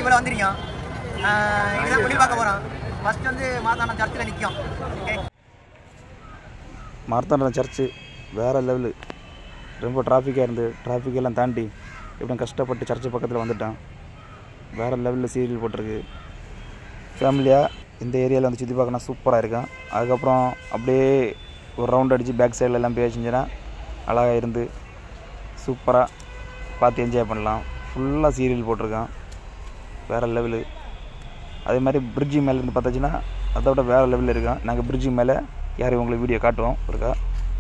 இன்னைக்கு இவ்வளோ வந்திருக்கோம் ஆஹ் இதுதான் குடில் பார்க்க போகிறோம் ஃபர்ஸ்ட் வந்து மாதாண்டம் சர்ச்சில் நிற்கும் ஓகே மார்த்தாண்டம் சர்ச்சு வேறு லெவலு ரொம்ப டிராஃபிக்காக இருந்து traffic எல்லாம் தாண்டி எப்படியும் கஷ்டப்பட்டு சர்ச்சு பக்கத்தில் வந்துட்டேன் வேறு லெவலில் சீரியல் போட்டிருக்கு ஃபேமிலியாக இந்த ஏரியாவில் வந்து சுற்றி பார்க்கணும் சூப்பராக இருக்கும் அதுக்கப்புறம் அப்படியே ஒரு ரவுண்ட் அடித்து பேக் சைடில் எல்லாம் போய் செஞ்சேன்னா அழகாக இருந்து சூப்பராக பார்த்து என்ஜாய் பண்ணலாம் ஃபுல்லாக சீரியல் போட்டிருக்கான் வேறு லெவலு அதே மாதிரி பிரிட்ஜி மேலே இருந்து பார்த்தாச்சுன்னா அதை விட வேறு லெவலில் இருக்கும் நாங்கள் பிரிட்ஜி மேலே யாரையும் உங்களுக்கு வீடியோ காட்டுவோம் இருக்கா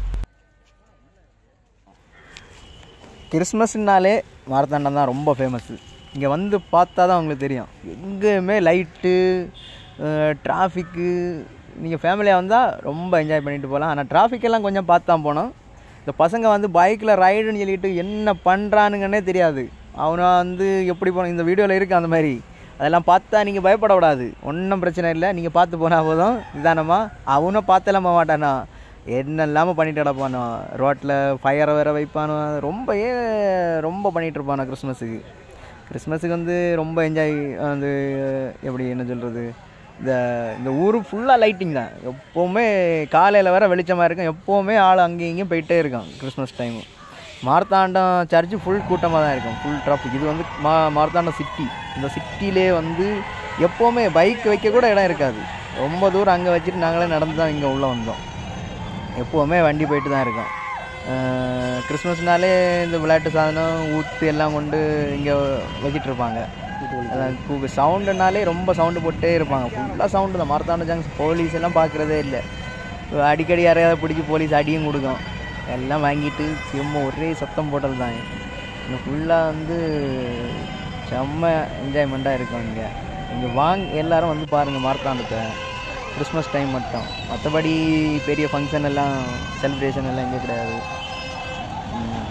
கிறிஸ்மஸ்னாலே மாரத்தாண்டம் தான் ரொம்ப ஃபேமஸ்ஸு இங்கே வந்து பார்த்தா தான் உங்களுக்கு தெரியும் எங்கேயுமே லைட்டு டிராஃபிக்கு நீங்கள் ஃபேமிலியாக வந்தால் ரொம்ப என்ஜாய் பண்ணிட்டு போகலாம் ஆனால் traffic எல்லாம் கொஞ்சம் பார்த்து தான் போனோம் இந்த பசங்க வந்து பைக்கில் ரைடுன்னு சொல்லிட்டு என்ன பண்ணுறானுங்கன்னே தெரியாது அவனை வந்து எப்படி போன இந்த வீடியோவில் இருக்குது அந்த மாதிரி அதெல்லாம் பார்த்தா நீங்கள் பயப்படக்கூடாது ஒன்றும் பிரச்சனை இல்லை நீங்கள் பார்த்து போனால் போதும் நிதானமா அவனும் பார்த்தெல்லாம் போக மாட்டானா என்ன இல்லாமல் பண்ணிட்டு கிடப்பானோ ரோட்டில் ஃபயரை வேற வைப்பானோ ரொம்ப ஏ ரொம்ப பண்ணிகிட்டு இருப்பானோ கிறிஸ்மஸுக்கு கிறிஸ்மஸுக்கு வந்து ரொம்ப என்ஜாய் வந்து எப்படி என்ன சொல்கிறது இந்த இந்த ஊர் ஃபுல்லாக லைட்டிங் தான் எப்போவுமே காலையில் வர வெளிச்சமாக இருக்கும் எப்போவுமே ஆள் அங்கேயும் இங்கேயும் போயிட்டே இருக்கும் Christmas time Marthandam church full கூட்டமாக தான் இருக்கும் ஃபுல் டிராஃபிக் இது வந்து மா மார்த்தாண்டம் சிட்டி இந்த சிட்டிலே வந்து எப்போவுமே பைக் வைக்க கூட இடம் இருக்காது ரொம்ப தூரம் அங்கே வச்சுட்டு நாங்களே நடந்து தான் இங்கே உள்ளே வந்தோம் எப்போவுமே வண்டி போயிட்டு தான் இருக்கோம் அஹ் கிறிஸ்மஸ்னாலே இந்த விளையாட்டு சாதனம் ஊத்து எல்லாம் கொண்டு இங்கே வச்சிட்டு இருப்பாங்க சவுண்டுனாலே ரொம்ப சவுண்டு போட்டே இருப்பாங்க ஃபுல்லாக சவுண்டு தான் மரத்தாண்ட ஜங்ஸ் போலீஸ் எல்லாம் பார்க்குறதே இல்லை அடிக்கடி யாரையாவது பிடிச்சி போலீஸ் அடியும் கொடுக்கும் எல்லாம் வாங்கிட்டு திரும்ப ஒரே சத்தம் போட்டல் தான் இங்கே ஃபுல்லாக வந்து செம்ம என்ஜாய்மெண்ட்டாக இருக்கும் இங்கே இங்கே வாங்க எல்லாரும் வந்து பாருங்கள் மார்த்தாண்டத்தை கிறிஸ்மஸ் டைம் மட்டும் மற்றபடி பெரிய ஃபங்க்ஷன் எல்லாம் செலிப்ரேஷன் எல்லாம் இங்கே கிடையாது ம்.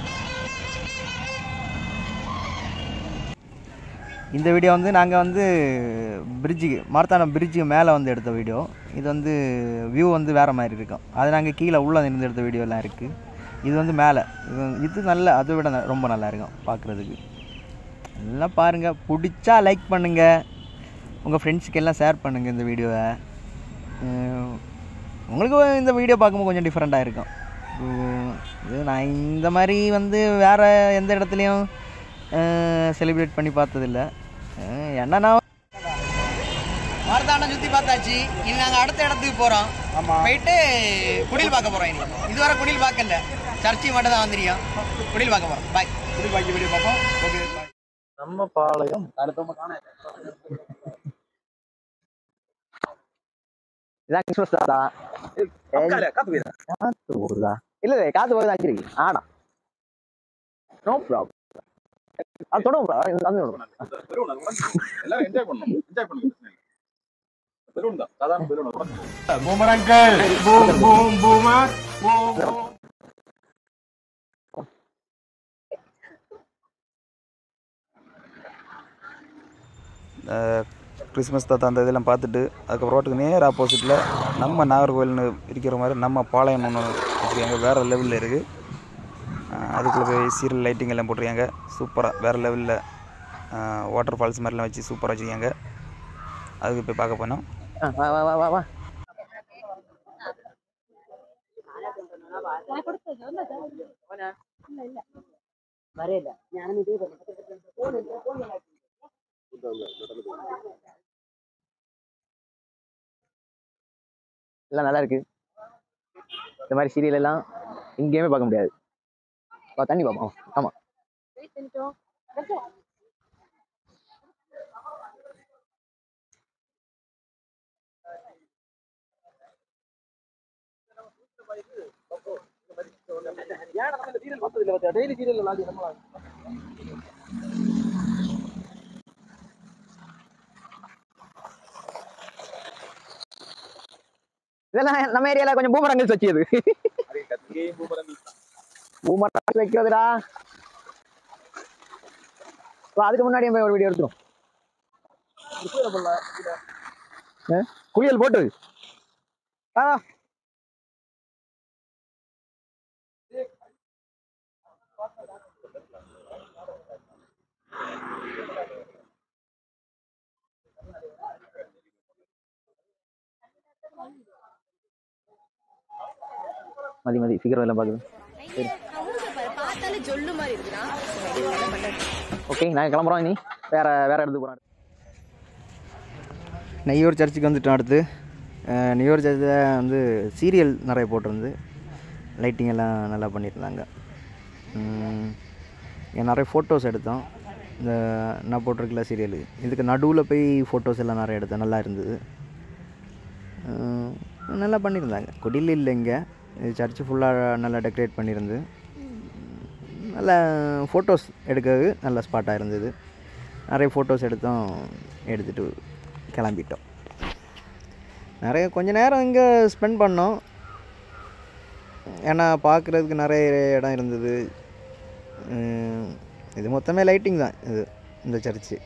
இந்த வீடியோ வந்து நாங்கள் வந்து பிரிட்ஜுக்கு மார்த்தாண்டம் பிரிட்ஜுக்கு மேலே வந்து எடுத்த வீடியோ இது வந்து வியூ வந்து வேறு மாதிரி இருக்கும் அது நாங்கள் கீழே உள்ளே இருந்து எடுத்த வீடியோலாம் இருக்குது இது வந்து மேலே இது இது நல்ல அதை விட ந- ரொம்ப நல்லா இருக்கும் பார்க்குறதுக்கு எல்லாம் பாருங்கள் பிடிச்சா லைக் பண்ணுங்கள் உங்கள் ஃப்ரெண்ட்ஸுக்கு எல்லாம் ஷேர் பண்ணுங்கள் இந்த வீடியோவை உம், உங்களுக்கு இந்த வீடியோ பார்க்கும்போது கொஞ்சம் டிஃப்ரெண்ட்டாக இருக்கும் உம், இது நான் இந்த மாதிரி வந்து வேறு எந்த இடத்துலையும் செலிப்ரேட் பண்ணி பார்த்ததில்ல அஹ், ஏன்னா நான் மாரத்தாண்டம் சுற்றி பார்த்தாச்சு இனி நாங்கள் அடுத்த இடத்துக்கு போகிறோம் போயிட்டு குடில் பார்க்க போகிறோம் இனி இதுவரை குடில் பார்க்கல சர்ச்சை மட்டும் தான் வந்திருக்கோம் குடில் பார்க்க போகிறோம் பாய் குடில் பாக்கி வீடியோ பார்ப்போம் ஓகே பாய் நம்ம பாளையம் இதான் கிறிஸ்மஸ் தாத்தா காத்து போகுதா இல்ல இல்ல காத்து போகுது ஆச்சு ஆடா நோ ப்ராப்ளம் அது தொடரும் bro. அது தொடரும். எல்லாரும் என்ஜாய் பண்ணணும் என்ஜாய் பண்ணுங்க பெலூன் தான் சாதாரண பெலூன் கிறிஸ்மஸ் தாத்தா அந்த இதெல்லாம் பார்த்துட்டு அதுக்கப்புறம் ரோட்டுக்கு நேர் ஆப்போசிட்டில் நம்ம நாகர்கோவில்னு இருக்கிற மாதிரி நம்ம பாளையம் ஒன்று வச்சுருக்காங்க வேறு லெவலில் இருக்குது அதுக்குள்ளே போய் சீரியல் லைட்டிங் எல்லாம் போட்டிருக்காங்க சூப்பராக வேறு லெவலில் வாட்டர் ஃபால்ஸ் மாதிரிலாம் வச்சு சூப்பராக வச்சுருக்காங்க அதுக்கு போய் பார்க்க போனோம் ஆ, வா வா வா வா வா எல்லாம் நல்லா இருக்கு இந்த மாதிரி சீரியல் எல்லாம் எங்கேயுமே பார்க்க முடியாது வா தண்ணி பார்ப்போம் ஆமா இதெல்லாம் நம்ம ஏரியால கொஞ்சம் பூமரங்கல்ஸ் வச்சது பூமரங்கல்ஸ் வைக்கிறதுடா வா, அதுக்கு முன்னாடி போய் ஒரு வீடியோ எடுத்துரும் ஆ? குளியல் போட்டு ஆ மதி மதி ஃபிகர் எல்லாம் பார்க்குது பார்த்தாலே ஜொல்லு மாதிரி இருக்குடா ஓகே நாங்கள் கிளம்புறோம் இனி வேறு வேறு இடத்துக்கு போகிறோம் நெய்யூர் சர்ச்சுக்கு வந்துட்டோம் அடுத்து அஹ் நெய்யூர் சர்ச்சில் வந்து சீரியல் நிறைய போட்டிருந்து லைட்டிங் எல்லாம் நல்லா பண்ணியிருந்தாங்க உம், இங்க நிறைய ஃபோட்டோஸ் எடுத்தோம் இந்த நான் போட்டிருக்கல சீரியல் இதுக்கு நடுவில் போய் ஃபோட்டோஸ் எல்லாம் நிறைய எடுத்தேன் நல்லா இருந்தது உம், நல்லா பண்ணியிருந்தாங்க குடில் இல்லை இங்கே இது சர்ச்சு ஃபுல்லாக நல்லா டெக்கரேட் பண்ணியிருந்து நல்ல ஃபோட்டோஸ் எடுக்கிறது நல்ல ஸ்பாட்டாக இருந்தது நிறைய ஃபோட்டோஸ் எடுத்தோம் எடுத்துகிட்டு கிளம்பிட்டோம் நிறைய கொஞ்ச நேரம் இங்கே ஸ்பெண்ட் பண்ணோம் ஏன்னா பார்க்குறதுக்கு நிறைய இடம் இருந்தது உம், இது மொத்தமே லைட்டிங் தான் இது இந்த சர்ச்சு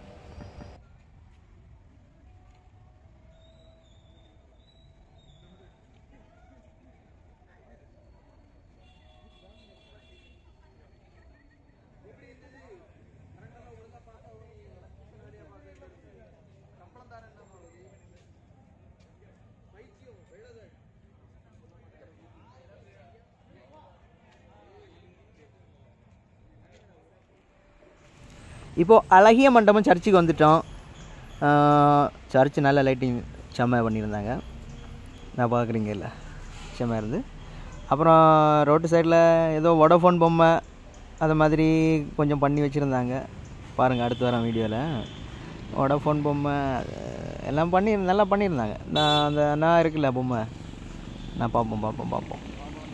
இப்போது அழகிய மண்டபம் சர்ச்சுக்கு வந்துட்டோம் சர்ச்சு நல்ல லைட்டிங் செம்மையாக பண்ணியிருந்தாங்க நான் பார்க்குறீங்கல்ல செம்மையாக இருந்து அப்புறம் ரோட்டு சைடில் ஏதோ வொடஃபோன் பொம்மை அது மாதிரி கொஞ்சம் பண்ணி வச்சுருந்தாங்க பாருங்கள் அடுத்து வரேன் வீடியோவில் வொடஃபோன் பொம்மை அஹ், எல்லாம் பண்ணி நல்லா பண்ணியிருந்தாங்க நான் அந்த நான் இருக்குல்ல பொம்மை நான் பார்ப்போம் பார்ப்போம் பார்ப்போம்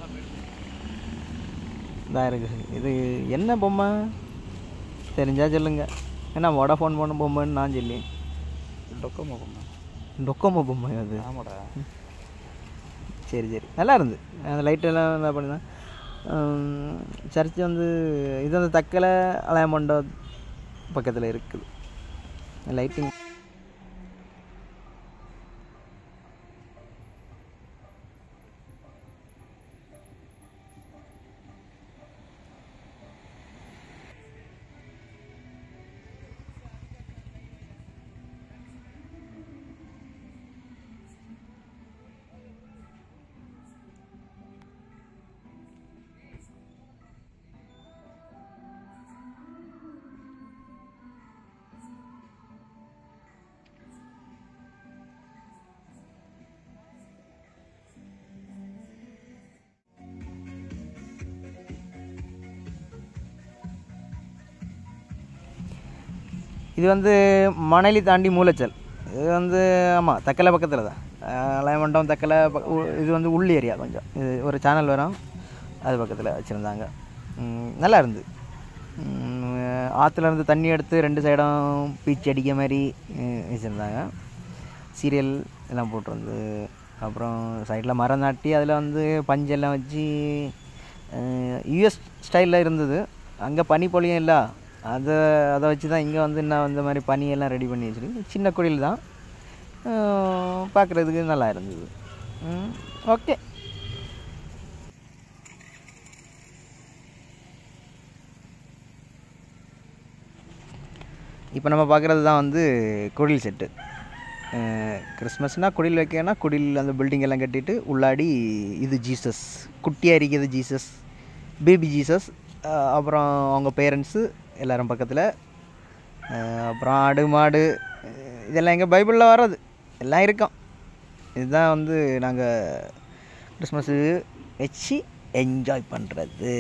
இதாக இருக்குது இது என்ன பொம்மை தெரிஞ்சா சொல்லுங்க ஏன்னா வோடாஃபோன் போன பொம்மைன்னு நான் சொல்லி டொக்கமா பொம்மை டொக்கோமோ பொம்மை அது ஆமாடா சரி சரி நல்லா இருந்து அந்த லைட்டெல்லாம் நல்லா பண்ணிதான் சர்ச்சு வந்து இது வந்து தக்கலை அலையமண்டபம் பக்கத்தில் இருக்குது லைட்டிங் இது வந்து மணலி தாண்டி மூலச்சல் இது வந்து ஆமாம் தக்கலை பக்கத்தில் தான் அலைமண்டம் தக்கலை ப- உ- இது வந்து உள் ஏரியா கொஞ்சம் இது ஒரு சேனல் வரும் அது பக்கத்தில் வச்சுருந்தாங்க நல்லா இருந்து ம், ஆத்துல இருந்து தண்ணி எடுத்து ரெண்டு சைடும் பீச் அடிக்க மாதிரி ம், வச்சுருந்தாங்க சீரியல் எல்லாம் போட்டிருந்து அப்புறம் சைடில் மரம் நாட்டி அதில் வந்து பஞ்செல்லாம் வச்சு யூஎஸ் ஸ்டைலில் இருந்தது அங்கே பனி பொழியும் இல்லை அதை அதை வச்சு தான் இங்கே வந்து இன்னும் இந்த மாதிரி பனியெல்லாம் ரெடி பண்ணி வச்சுருக்கு சின்ன குடில் தான் பார்க்குறதுக்கு நல்லா இருந்தது ஓகே இப்போ நம்ம பார்க்குறது தான் வந்து குடில் செட்டு கிறிஸ்மஸ்னால் குடில் வைக்கனா குடில் அந்த பில்டிங் எல்லாம் கட்டிட்டு உள்ளாடி இது ஜீசஸ் குட்டியாக இருக்கிறது ஜீசஸ் பேபி ஜீசஸ் அஹ் அப்புறம் அவங்க பேரண்ட்ஸு எல்லாரும் பக்கத்தில் அஹ் அப்புறம் ஆடு மாடு அஹ் இதெல்லாம் எங்கள் பைபிளில் வர்றது எல்லாம் இருக்கும் இதுதான் வந்து நாங்கள் கிறிஸ்மஸு வச்சு என்ஜாய் பண்ணுறது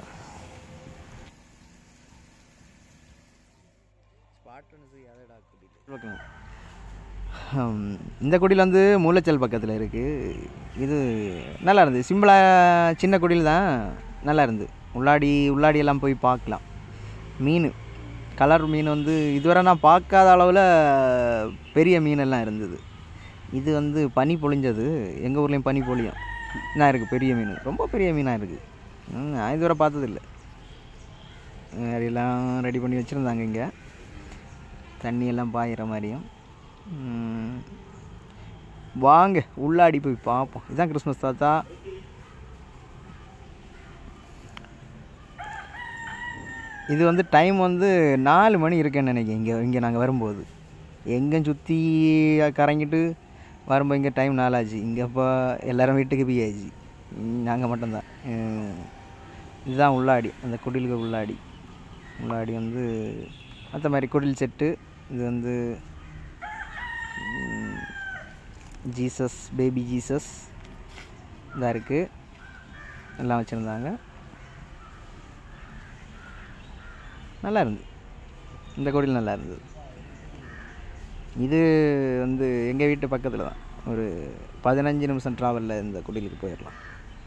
ஹம், இந்த குடியில் வந்து மூலச்சல் பக்கத்தில் இருக்குது இது நல்லா இருந்தது சிம்பிளாக சின்ன குடியில் தான் நல்லா இருந்து உள்ளாடி உள்ளாடி எல்லாம் போய் பார்க்கலாம் மீன் கலர் மீன் வந்து இதுவரை நான் பார்க்காத அளவில் பெரிய மீனெல்லாம் இருந்தது இது வந்து பனி பொழிஞ்சது எங்கள் ஊர்லேயும் பனி பொழியும் என்ன இருக்குது பெரிய மீன் ரொம்ப பெரிய மீனாக இருக்குது ம், நான் இதுவரை பார்த்ததில்ல எல்லாம் ரெடி பண்ணி வச்சுருந்தாங்க இங்கே தண்ணி எல்லாம் பாயிற மாதிரியும் ம், வாங்க உள்ளாடி போய் பார்ப்போம் இதுதான் கிறிஸ்மஸ் தாத்தா இது வந்து டைம் வந்து நாலு மணி இருக்குன்னு நினைக்கிறேன் இங்கே இங்கே நாங்கள் வரும்போது எங்கே சுற்றி கறங்கிட்டு வரும்போது இங்கே டைம் நாலாச்சு இங்கே இப்போ எல்லாரும் வீட்டுக்கு போயாச்சு நாங்கள் மட்டும்தான் அஹ் இதுதான் உள்ளாடி அந்த குடிலுக்கு உள்ளாடி உள்ளாடி வந்து மற்ற மாதிரி குடில் செட்டு இது வந்து ம், ஜீசஸ் பேபி ஜீசஸ் இதாக இருக்குது எல்லாம் வச்சுருந்தாங்க நல்லா இருந்தது இந்த குடில் நல்லா இருந்தது இது வந்து எங்கள் வீட்டு பக்கத்தில் தான் ஒரு பதினஞ்சு நிமிஷம் ட்ராவலில் இந்த குடிலுக்கு போயிடலாம்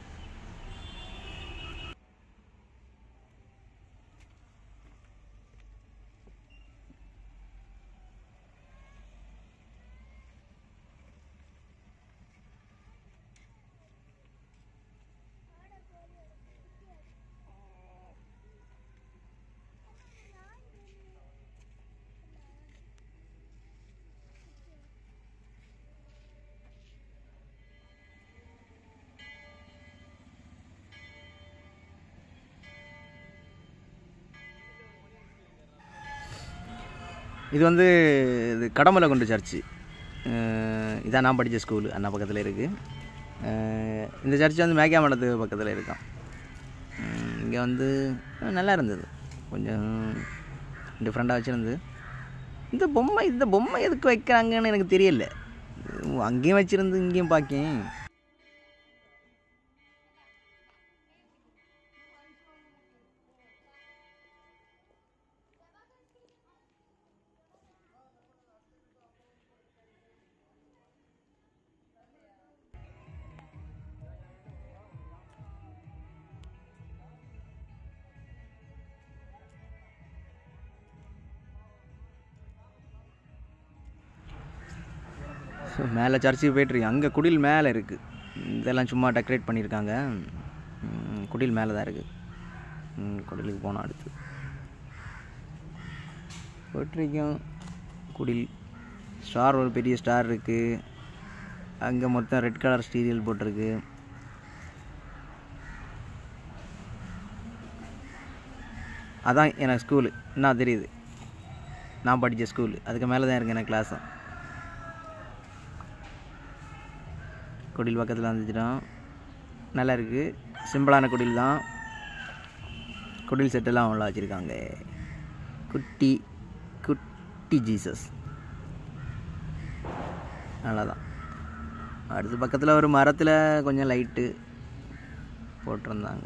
இது வந்து இது கடமலை கொண்டு சர்ச்சு அஹ் இதான் நான் படித்த ஸ்கூலு அண்ணா பக்கத்தில் இருக்குது இந்த சர்ச் வந்து மேக்கியா மடத்து பக்கத்தில் இருக்கான் இங்கே வந்து அஹ் நல்லா இருந்தது கொஞ்சம் டிஃப்ரெண்ட்டாக வச்சுருந்து இந்த பொம்மை இந்த பொம்மை எதுக்கு வைக்கிறாங்கன்னு எனக்கு தெரியல அங்கேயும் வச்சுருந்து இங்கேயும் பார்க்கேன் ஸோ மேலே சர்ச்சுக்கு போயிட்டுருக்கு அங்கே குடில் மேலே இருக்குது இதெல்லாம் சும்மா டெக்கரேட் பண்ணியிருக்காங்க ம், குடில் மேலே தான் இருக்குது ம், குடிலுக்கு போனோம் அடுத்து போயிட்டுருக்கோம் குடில் ஸ்டார் ஒரு பெரிய ஸ்டார் இருக்குது அங்கே மொத்தம் ரெட் கலர் ஸ்டீரியல் போட்டிருக்கு அதான் எனக்கு ஸ்கூலு என்ன தெரியுது நான் படித்த ஸ்கூலு அதுக்கு மேலே தான் இருக்கு எனக்கு கிளாஸும் குடில் பக்கத்தில் வந்துச்சிட்டோம் நல்லா இருக்குது சிம்பிளான குடில் தான் குடில் செட்டெல்லாம் உள்ள வச்சுருக்காங்க குட்டி குட்டி ஜீசஸ் நல்லா தான் அடுத்த பக்கத்தில் ஒரு மரத்தில் கொஞ்சம் லைட்டு போட்டிருந்தாங்க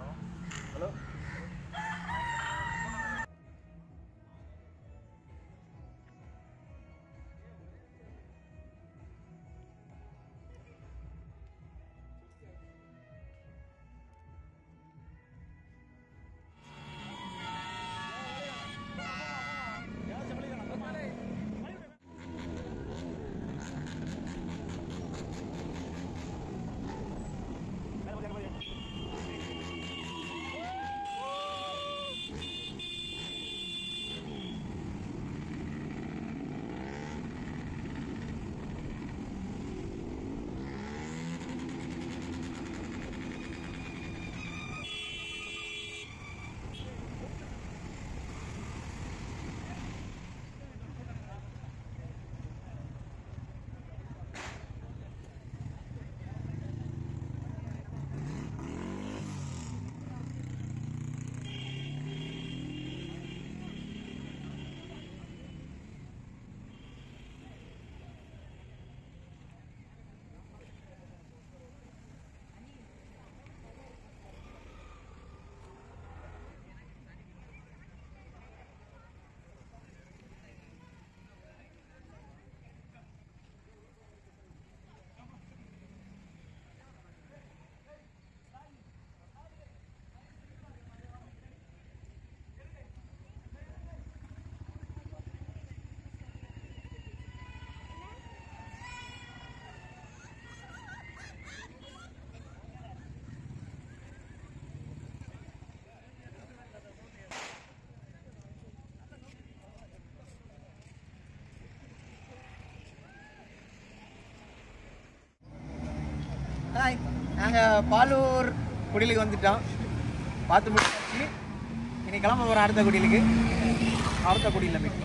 ஹாய் நாங்கள் பாலூர் குடிலுக்கு வந்துட்டோம் பார்த்து முடிச்சாச்சு இனி கிளம்ப போகிறோம் அடுத்த குடிலுக்கு அடுத்த குடியில் போய்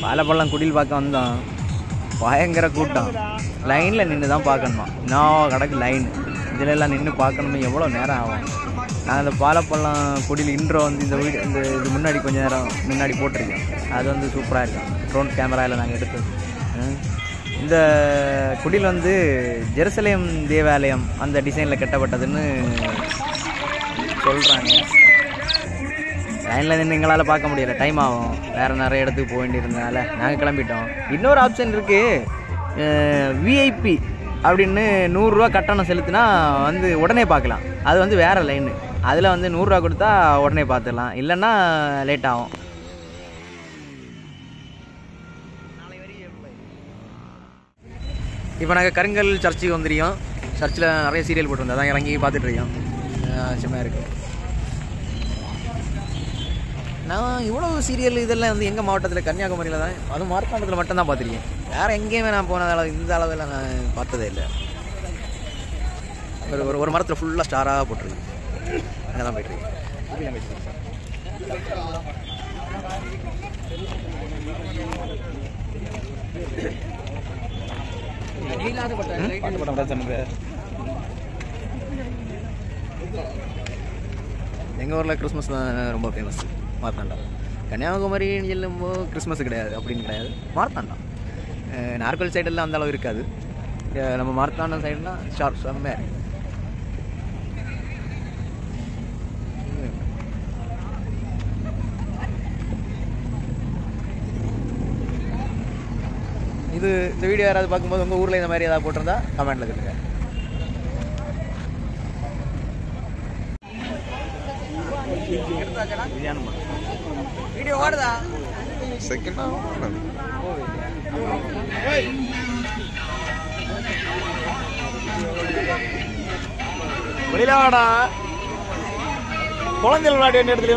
பாலப்பள்ளம் குடில் பார்க்க வந்தோம் பயங்கர கூட்டம் லைனில் நின்று தான் பார்க்கணுமா இன்னும் கிடக்கு லைன் இதில் எல்லாம் நின்று பார்க்கணுமே எவ்வளோ நேரம் ஆகும் நான் இந்த பாலப்பள்ளம் குடில் இன்ட்ரோ வந்து இந்த வீடு இந்த இது முன்னாடி கொஞ்ச நேரம் முன்னாடி போட்டிருக்கேன் அது வந்து சூப்பராக இருக்கும் ட்ரோன் கேமராவில் நாங்கள் எடுத்தது ம். இந்த குடில் வந்து ஜெருசலேம் தேவாலயம் அந்த டிசைனில் கட்டப்பட்டதுன்னு சொல்கிறாங்க லைனில் நின்று எங்களால் பார்க்க முடியல டைம் ஆகும் வேறு நிறைய இடத்துக்கு போக வேண்டியிருந்தனால நாங்கள் கிளம்பிட்டோம் இன்னொரு ஆப்ஷன் இருக்குது விஐபி அப்படின்னு நூறுரூவா கட்டணம் செலுத்தினா வந்து உடனே பார்க்கலாம் அது வந்து வேறு லைனு அதில் வந்து நூறுரூவா கொடுத்தா உடனே பார்த்துடலாம் இல்லைன்னா லேட் ஆகும் இப்போ நாங்கள் கருங்கல் சர்ச்சுக்கு வந்துருக்கோம் சர்ச்சில் நிறைய சீரியல் போட்டிருந்தோம் அதான் இறங்கி பார்த்துட்டு இருக்கோம் செம்மையாக இருக்குது நான் இவ்வளோ சீரியல் இதெல்லாம் வந்து எங்கள் மாவட்டத்தில் கன்னியாகுமரியில் தான் அதுவும் மார்த்தாண்டத்தில் மட்டும்தான் பார்த்துருக்கேன் வேறு எங்கேயுமே நான் போன அளவு இந்த அளவில் நான் பார்த்ததே இல்லை ஒரு ஒரு ஒரு மரத்தில் ஃபுல்லாக ஸ்டாராக போட்டிருக்கு அங்கே தான் போயிட்டுருக்கு எங்கள் ஊரில் கிறிஸ்மஸ் தான் ரொம்ப ஃபேமஸ் மார்த்தாண்டா கன்னியாகுமரின்னு சொல்லும்போது கிறிஸ்மஸ் கிடையாது அப்படின்னு கிடையாது மார்த்தாண்டா அஹ் நார்கோல் சைடெல்லாம் அந்த அளவு இருக்காது அஹ் நம்ம மார்த்தாண்டம் சைடுலாம் ஷார்ப் செம்மையாக இருக்கு இது இந்த வீடியோ யாராவது பார்க்கும்போது உங்கள் ஊரில் இந்த மாதிரி ஏதாவது போட்டிருந்தா கமெண்ட்டில் சொல்லுங்கள் வீடியோ ஓடுதா வெளியில வாடா குழந்தைகள் விளையாட்டு இடத்துல